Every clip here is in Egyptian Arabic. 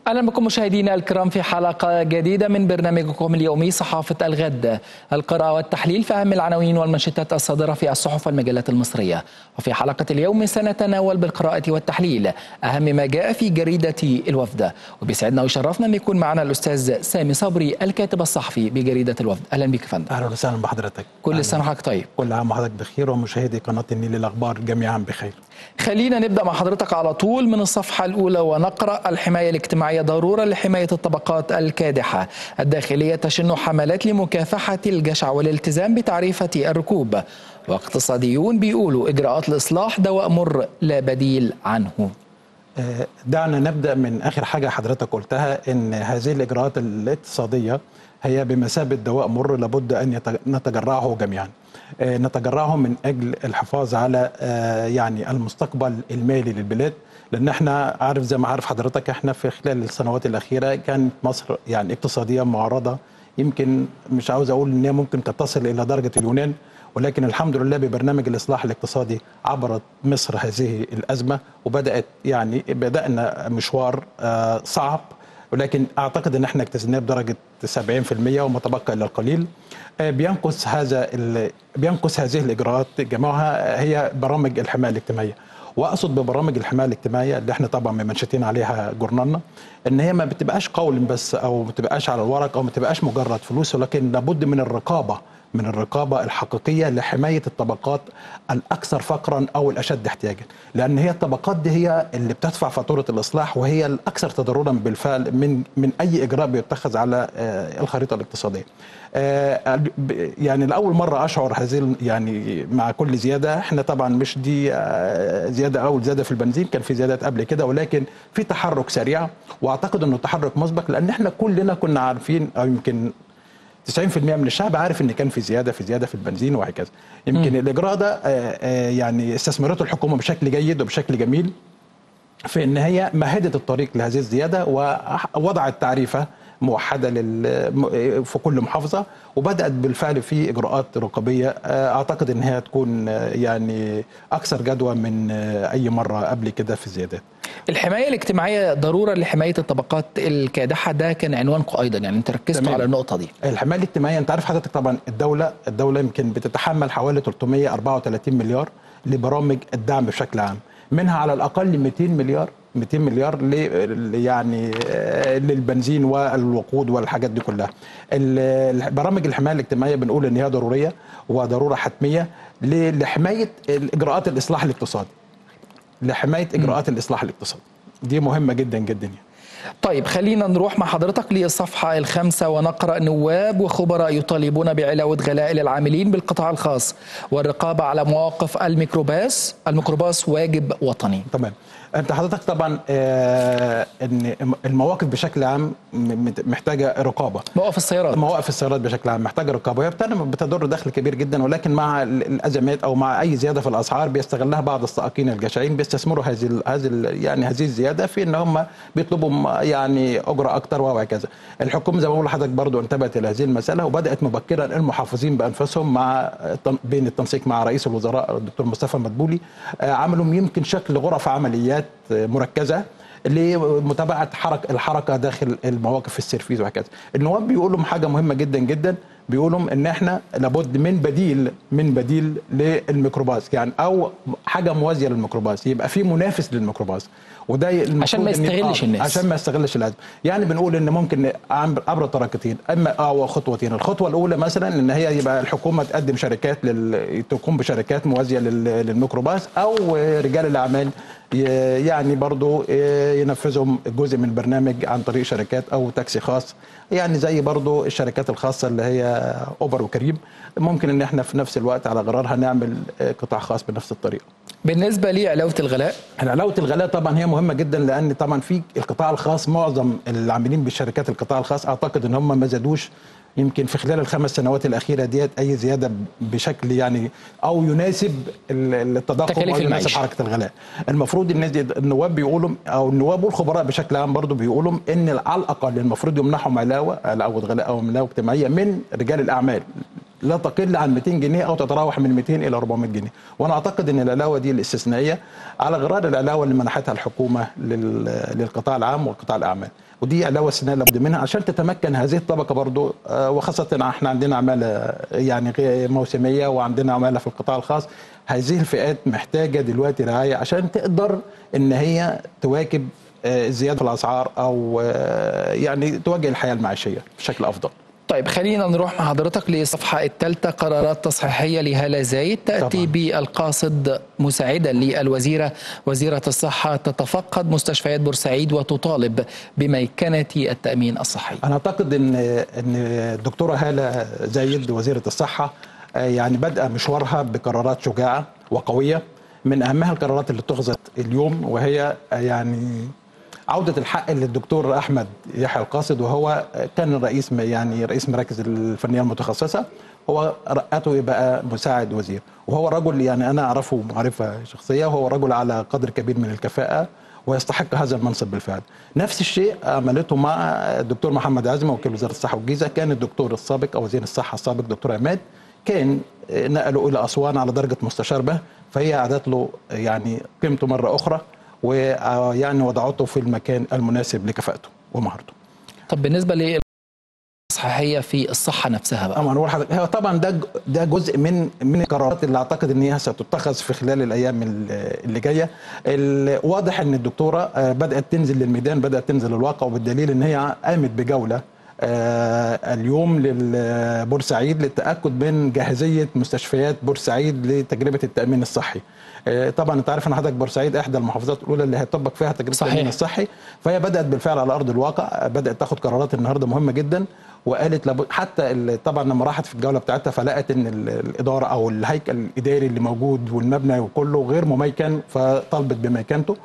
اهلا بكم مشاهدينا الكرام في حلقه جديده من برنامجكم اليومي صحافه الغد القراءه والتحليل في اهم العناوين والمنشطات الصادره في الصحف والمجلات المصريه وفي حلقه اليوم سنتناول بالقراءه والتحليل اهم ما جاء في جريده الوفد وبيسعدنا ويشرفنا ان يكون معنا الاستاذ سامي صبري الكاتب الصحفي بجريده الوفد اهلا بك فندم اهلا وسهلا بحضرتك كل سنه وحضرتك طيب كل عام وحضرتك بخير ومشاهدي قناه النيل للاخبار جميعا بخير خلينا نبدا مع حضرتك على طول من الصفحه الاولى ونقرا الحمايه الاجتماعيه ضروره لحمايه الطبقات الكادحه الداخليه تشن حملات لمكافحه الجشع والالتزام بتعريفه الركوب واقتصاديون بيقولوا اجراءات الاصلاح دواء مر لا بديل عنه دعنا نبدا من اخر حاجه حضرتك قلتها ان هذه الاجراءات الاقتصاديه هي بمثابه دواء مر لابد ان نتجرعه جميعا نتجرعه من اجل الحفاظ على يعني المستقبل المالي للبلاد لان احنا عارف زي ما عارف حضرتك احنا في خلال السنوات الاخيره كانت مصر يعني اقتصاديا معرضه يمكن مش عاوز اقول ان هي ممكن تصل الى درجه اليونان ولكن الحمد لله ببرنامج الاصلاح الاقتصادي عبرت مصر هذه الازمه وبدات يعني بدانا مشوار صعب ولكن اعتقد ان احنا اجتزناه بدرجه 70% وما تبقى الا القليل بينقص هذا بينقص هذه الاجراءات جميعها هي برامج الحمايه الاجتماعيه واقصد ببرامج الحمايه الاجتماعيه اللي احنا طبعا ممنشطين عليها جورنالنا ان هي ما بتبقاش قول بس او ما بتبقاش على الورق او ما بتبقاش مجرد فلوس ولكن لابد من الرقابه من الرقابة الحقيقية لحماية الطبقات الأكثر فقرا أو الأشد احتياجا لأن هي الطبقات دي هي اللي بتدفع فاتورة الإصلاح وهي الأكثر تضررا بالفعل من من أي إجراء بيتخذ على الخريطة الاقتصادية يعني لأول مرة أشعر هذه يعني مع كل زيادة احنا طبعا مش دي زيادة أول زيادة في البنزين كان في زيادات قبل كده ولكن في تحرك سريع وأعتقد أنه تحرك مسبق لأن احنا كلنا كنا عارفين أو يمكن 90% من الشعب عارف ان كان في زياده في زياده في البنزين وهكذا يمكن م. الاجراء ده يعني استثمرته الحكومه بشكل جيد وبشكل جميل في ان هي مهدت الطريق لهذه الزياده ووضعت تعريفه موحده لل في كل محافظه وبدات بالفعل في اجراءات رقابيه اعتقد ان هي تكون يعني اكثر جدوى من اي مره قبل كده في الزيادات. الحمايه الاجتماعيه ضروره لحمايه الطبقات الكادحه ده كان عنوانكم ايضا يعني انت ركزتوا على النقطه دي. الحمايه الاجتماعيه انت عارف حضرتك طبعا الدوله الدوله يمكن بتتحمل حوالي 334 مليار لبرامج الدعم بشكل عام منها على الاقل 200 مليار 200 مليار ل يعني للبنزين والوقود والحاجات دي كلها. برامج الحمايه الاجتماعيه بنقول ان هي ضروريه وضروره حتميه لحمايه الاجراءات الاصلاح الاقتصادي. لحمايه اجراءات م. الاصلاح الاقتصادي. دي مهمه جدا جدا يعني. طيب خلينا نروح مع حضرتك للصفحة الخامسة ونقرأ نواب وخبراء يطالبون بعلاوة غلاء للعاملين بالقطاع الخاص والرقابة على مواقف الميكروباص الميكروباص واجب وطني تمام انت حضرتك طبعا آه ان المواقف بشكل عام محتاجه رقابه مواقف السيارات مواقف السيارات بشكل عام محتاجه رقابه وهي بتضر دخل كبير جدا ولكن مع الازمات او مع اي زياده في الاسعار بيستغلها بعض السائقين الجشعين بيستثمروا هذه هذه يعني هذه الزياده في ان هم بيطلبوا يعني اجره اكثر وهكذا الحكومه زي ما بقول لحضرتك برضو انتبهت الى هذه المساله وبدات مبكرا المحافظين بانفسهم مع بين التنسيق مع رئيس الوزراء الدكتور مصطفى مدبولي عملوا يمكن شكل غرف عمليات مركزه لمتابعه حركه الحركه داخل المواقف السيرفيز وهكذا. النواب بيقولوا حاجه مهمه جدا جدا بيقولوا ان احنا لابد من بديل من بديل للميكروباص يعني او حاجه موازيه للميكروباص يبقى في منافس للميكروباص وده عشان ما يستغلش الناس عشان ما يستغلش الازمه يعني بنقول ان ممكن عبر طريقتين اما او خطوتين الخطوه الاولى مثلا ان هي يبقى الحكومه تقدم شركات لل... تقوم بشركات موازيه لل... للميكروباص او رجال الاعمال يعني برضو ينفذهم جزء من البرنامج عن طريق شركات او تاكسي خاص يعني زي برضو الشركات الخاصة اللي هي أوبر وكريم ممكن ان احنا في نفس الوقت على غرارها نعمل قطاع خاص بنفس الطريقة بالنسبة لعلاوة الغلاء علاوة الغلاء طبعا هي مهمة جدا لأن طبعا في القطاع الخاص معظم العاملين بالشركات القطاع الخاص أعتقد ان هم ما زادوش يمكن في خلال الخمس سنوات الاخيره ديت اي زياده بشكل يعني او يناسب التضخم او يناسب حركه الغلاء. المفروض الناس النواب بيقولوا او النواب والخبراء بشكل عام برضه بيقولوا ان على الاقل المفروض يمنحهم علاوه علاوه غلاء او علاوه اجتماعيه من رجال الاعمال لا تقل عن 200 جنيه او تتراوح من 200 الى 400 جنيه وانا اعتقد ان العلاوه دي الاستثنائيه على غرار العلاوه اللي منحتها الحكومه للقطاع العام وقطاع الاعمال ودي علاوه سنيه لابد منها عشان تتمكن هذه الطبقه برضو آه، وخاصه احنا عندنا عماله يعني غير موسميه وعندنا عماله في القطاع الخاص هذه الفئات محتاجه دلوقتي رعايه عشان تقدر ان هي تواكب آه، زياده الاسعار او آه، يعني تواجه الحياه المعيشيه بشكل افضل طيب خلينا نروح مع حضرتك للصفحة الثالثة قرارات تصحيحية لهالة زايد تأتي طبعاً. بالقاصد مساعدا للوزيرة وزيرة الصحة تتفقد مستشفيات بورسعيد وتطالب بميكنة التأمين الصحي انا اعتقد ان ان الدكتوره هاله زايد وزيره الصحه آه، يعني بادئه مشوارها بقرارات شجاعه وقويه من اهمها القرارات اللي اتخذت اليوم وهي آه، يعني عوده الحق للدكتور احمد يحيى القاصد وهو كان رئيس يعني رئيس مراكز الفنيه المتخصصه هو رقته يبقى مساعد وزير وهو رجل يعني انا اعرفه معرفه شخصيه وهو رجل على قدر كبير من الكفاءه ويستحق هذا المنصب بالفعل نفس الشيء عملته مع الدكتور محمد عزمه وكيل وزاره الصحه والجيزه كان الدكتور السابق او وزير الصحه السابق دكتور عماد كان نقله الى اسوان على درجه مستشار به فهي اعادت له يعني قيمته مره اخرى ويعني وضعته في المكان المناسب لكفاءته ومهارته طب بالنسبة للصحيحية في الصحة نفسها بقى طبعا هو حضرتك- هو طبعا ده ج- ده جزء من من القرارات اللي اعتقد ان هي ستتخذ في خلال الايام ال- اللي جايه ال- واضح ان الدكتوره آه، بدات تنزل للميدان بدات تنزل الواقع وبالدليل ان هي قامت بجوله آه، اليوم لبورسعيد للتاكد من جاهزيه مستشفيات بورسعيد لتجربه التامين الصحي آه، طبعا انت عارف ان حضرتك بورسعيد احدى المحافظات الاولى اللي هيطبق فيها تجربه صحيح. التامين الصحي فهي بدات بالفعل على ارض الواقع بدات تاخد قرارات النهارده مهمه جدا وقالت لابد حتى ال- طبعا لما راحت في الجوله بتاعتها فلقت ان ال- الاداره او الهيكل الاداري اللي موجود والمبنى وكله غير مميكن فطلبت بميكنته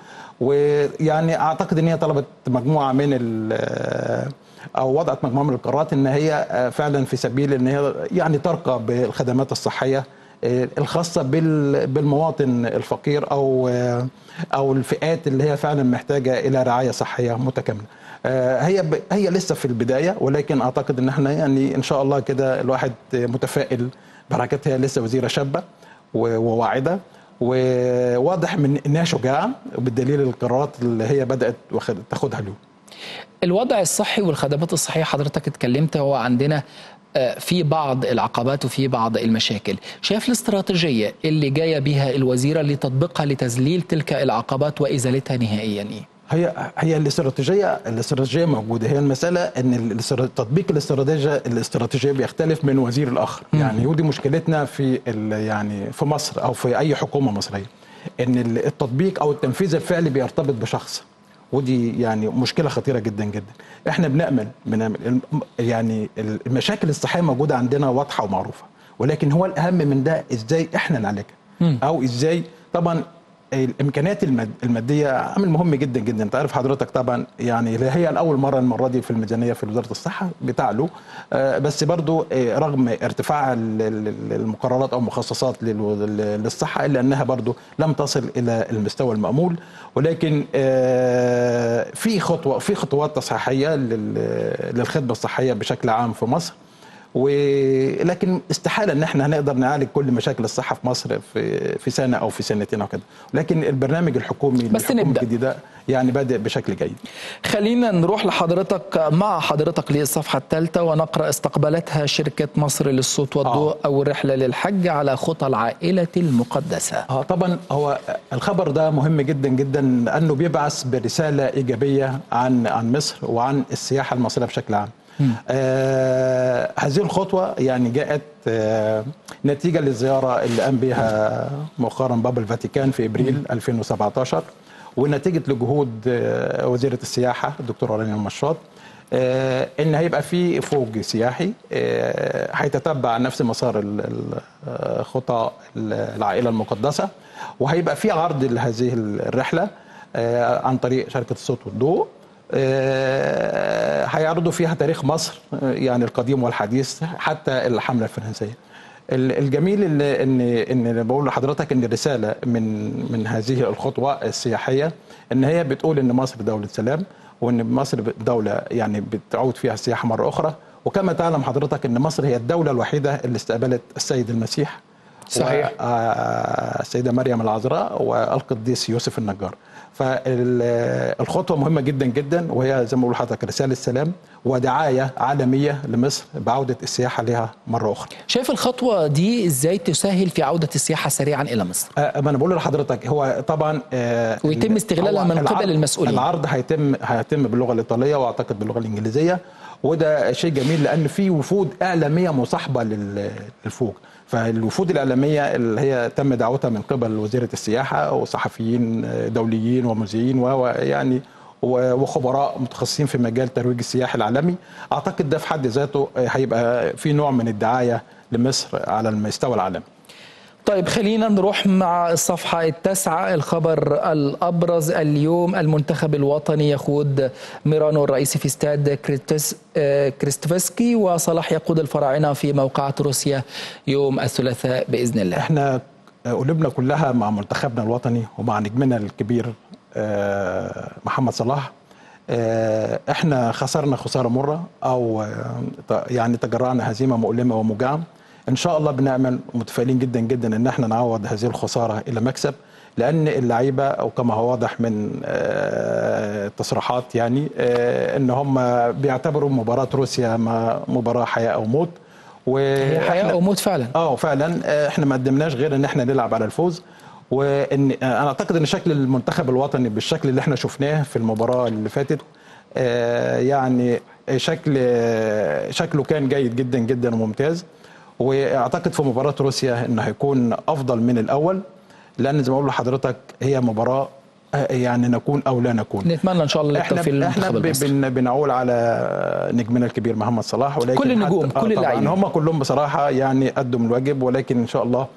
ويعني اعتقد ان هي طلبت مجموعه من ال- او وضعت مجموعه من القرارات ان هي فعلا في سبيل ان هي يعني ترقى بالخدمات الصحيه الخاصه بال- بالمواطن الفقير او او الفئات اللي هي فعلا محتاجه الى رعايه صحيه متكامله. آه، هي ب- هي لسه في البدايه ولكن اعتقد ان احنا يعني ان شاء الله كده الواحد متفائل بحركتها لسه وزيره شابه و- وواعده وواضح من انها شجاعه بالدليل القرارات اللي هي بدات واخد- تاخدها اليوم. الوضع الصحي والخدمات الصحية حضرتك اتكلمت هو عندنا آه، في بعض العقبات وفي بعض المشاكل شايف الاستراتيجية اللي جاية بها الوزيرة لتطبيقها لتذليل تلك العقبات وإزالتها نهائيا إيه؟ هي هي الاستراتيجيه الاستراتيجيه موجوده هي المساله ان الاسترا- تطبيق الاستراتيجيه الاستراتيجيه بيختلف من وزير لاخر يعني ودي مشكلتنا في ال- يعني في مصر او في اي حكومه مصريه ان ال- التطبيق او التنفيذ الفعلي بيرتبط بشخص ودي يعني مشكله خطيره جدا جدا احنا بنامل بنامل الم- يعني المشاكل الصحيه موجوده عندنا واضحه ومعروفه ولكن هو الاهم من ده ازاي احنا نعالجها او ازاي طبعا الامكانيات الماد- الماديه عامل مهم جدا جدا انت عارف حضرتك طبعا يعني هي الاول مره المره دي في الميزانيه في وزاره الصحه بتعلو آه، بس برضو آه، رغم ارتفاع ال- ال- المقررات او المخصصات لل- للصحه الا انها برضو لم تصل الى المستوى المامول ولكن آه، في خطوه في خطوات تصحيحيه لل- للخدمه الصحيه بشكل عام في مصر ولكن استحاله ان احنا هنقدر نعالج كل مشاكل الصحه في مصر في في سنه او في سنتين او كده لكن البرنامج الحكومي بس الحكومي نبدأ. الجديد ده يعني بادئ بشكل جيد خلينا نروح لحضرتك مع حضرتك للصفحة الثالثة ونقرأ استقبلتها شركة مصر للصوت والضوء آه. أو الرحلة للحج على خطى العائلة المقدسة اه طبعا هو الخبر ده مهم جدا جدا لانه بيبعث برساله ايجابيه عن عن مصر وعن السياحه المصريه بشكل عام. آه هذه الخطوه يعني جاءت آه نتيجه للزياره اللي قام بها مؤخرا بابا الفاتيكان في ابريل 2017 ونتيجه لجهود آه وزيره السياحه الدكتوره رانيا المشاط آه، ان هيبقى في فوج سياحي آه، هيتتبع نفس مسار ال- ال- آه، خطى العائله المقدسه وهيبقى في عرض لهذه الرحله آه، عن طريق شركه الصوت والضوء آه، هيعرضوا فيها تاريخ مصر آه، يعني القديم والحديث حتى الحمله الفرنسيه ال- الجميل اللي ان ان أنا بقول لحضرتك ان الرساله من من هذه الخطوه السياحيه ان هي بتقول ان مصر دوله سلام وان مصر دوله يعني بتعود فيها السياحه مره اخرى وكما تعلم حضرتك ان مصر هي الدوله الوحيده اللي استقبلت السيد المسيح صحيح. و- آه، السيده مريم العذراء والقديس يوسف النجار فالخطوه مهمه جدا جدا وهي زي ما بقول لحضرتك رساله سلام ودعايه عالميه لمصر بعوده السياحه لها مره اخرى. شايف الخطوه دي ازاي تسهل في عوده السياحه سريعا الى مصر؟ أه ما انا بقول لحضرتك هو طبعا أه ويتم استغلالها من قبل المسؤولين. العرض هيتم هيتم باللغه الايطاليه واعتقد باللغه الانجليزيه وده شيء جميل لان في وفود اعلاميه مصاحبه للفوق فالوفود الاعلاميه اللي هي تم دعوتها من قبل وزيره السياحه وصحفيين دوليين ومذيعين ويعني وخبراء متخصصين في مجال الترويج السياحي العالمي اعتقد ده في حد ذاته هيبقى في نوع من الدعايه لمصر على المستوى العالمي طيب خلينا نروح مع الصفحة التاسعة الخبر الأبرز اليوم المنتخب الوطني يخوض ميرانو الرئيسي في استاد كريستوفسكي وصلاح يقود الفراعنة في موقعة روسيا يوم الثلاثاء بإذن الله احنا قلوبنا كلها مع منتخبنا الوطني ومع نجمنا الكبير محمد صلاح احنا خسرنا خسارة مرة أو يعني تجرعنا هزيمة مؤلمة وموجعة ان شاء الله بنعمل متفائلين جدا جدا ان احنا نعوض هذه الخساره الى مكسب لان اللعيبه او كما هو واضح من تصريحات يعني ان هم بيعتبروا مباراه روسيا مباراه حياه او موت هي حياه او موت فعلا اه فعلا احنا ما قدمناش غير ان احنا نلعب على الفوز وان انا اعتقد ان شكل المنتخب الوطني بالشكل اللي احنا شفناه في المباراه اللي فاتت يعني شكل شكله كان جيد جدا جدا وممتاز واعتقد في مباراه روسيا انه هيكون افضل من الاول لان زي ما بقول لحضرتك هي مباراه يعني نكون او لا نكون نتمنى ان شاء الله احنا احنا بن بنعول على نجمنا الكبير محمد صلاح ولكن كل النجوم كل اللاعبين هم كلهم بصراحه يعني قدوا من الواجب ولكن ان شاء الله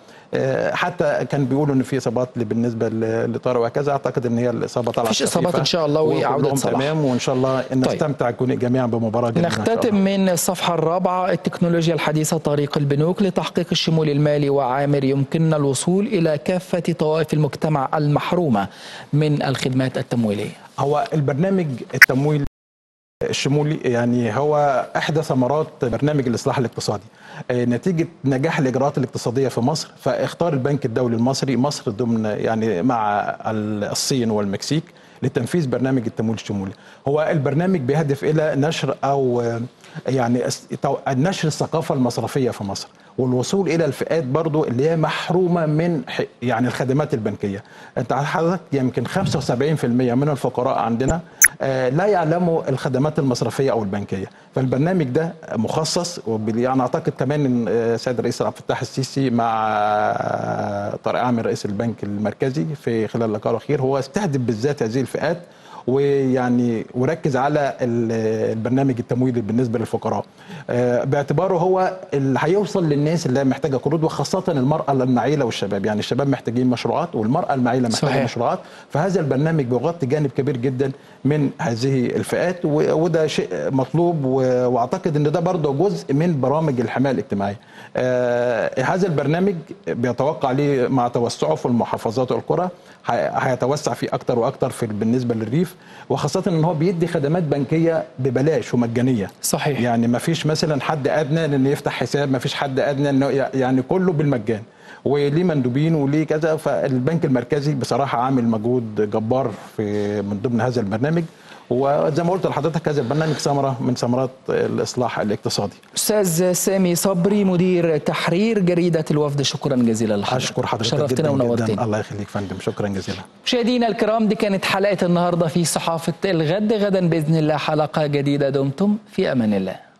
حتى كان بيقولوا ان في اصابات بالنسبه لطارق وهكذا اعتقد ان هي الاصابه طالعه مفيش اصابات ان شاء الله وعوده صلاح تمام وان شاء الله نستمتع طيب. جميعا بمباراه جميله نختتم من الصفحه الرابعه التكنولوجيا الحديثه طريق البنوك لتحقيق الشمول المالي وعامر يمكننا الوصول الى كافه طوائف المجتمع المحرومه من الخدمات التمويليه هو البرنامج التمويل الشمولي يعني هو احدى ثمرات برنامج الاصلاح الاقتصادي نتيجه نجاح الاجراءات الاقتصاديه في مصر فاختار البنك الدولي المصري مصر ضمن يعني مع الصين والمكسيك لتنفيذ برنامج التمويل الشمولي هو البرنامج بيهدف الى نشر او يعني نشر الثقافه المصرفيه في مصر والوصول الى الفئات برضو اللي هي محرومه من يعني الخدمات البنكيه انت حضرتك يمكن 75% من الفقراء عندنا لا يعلموا الخدمات المصرفيه او البنكيه فالبرنامج ده مخصص يعني اعتقد كمان السيد الرئيس عبد الفتاح السيسي مع طارق عامر رئيس البنك المركزي في خلال اللقاء الاخير هو استهدف بالذات هذه الفئات ويعني وركز على البرنامج التمويلي بالنسبه للفقراء باعتباره هو اللي هيوصل للناس اللي محتاجه قروض وخاصه المراه المعيله والشباب يعني الشباب محتاجين مشروعات والمراه المعيله محتاجه صحيح. مشروعات فهذا البرنامج بيغطي جانب كبير جدا من هذه الفئات وده شيء مطلوب واعتقد ان ده برضه جزء من برامج الحمايه الاجتماعيه هذا البرنامج بيتوقع ليه مع توسعه في المحافظات والقرى هيتوسع فيه اكتر واكتر في بالنسبه للريف وخاصه ان هو بيدي خدمات بنكيه ببلاش ومجانيه صحيح يعني ما فيش مثلا حد ادنى انه يفتح حساب ما فيش حد ادنى انه يعني كله بالمجان وليه مندوبين وليه كذا فالبنك المركزي بصراحه عامل مجهود جبار في من ضمن هذا البرنامج وزي ما قلت لحضرتك هذا البرنامج ثمره من ثمرات الاصلاح الاقتصادي. استاذ سامي صبري مدير تحرير جريده الوفد شكرا جزيلا لحضرتك. اشكر حضرتك شرفتنا ونورتنا. الله يخليك فندم شكرا جزيلا. مشاهدينا الكرام دي كانت حلقه النهارده في صحافه الغد غدا باذن الله حلقه جديده دمتم في امان الله.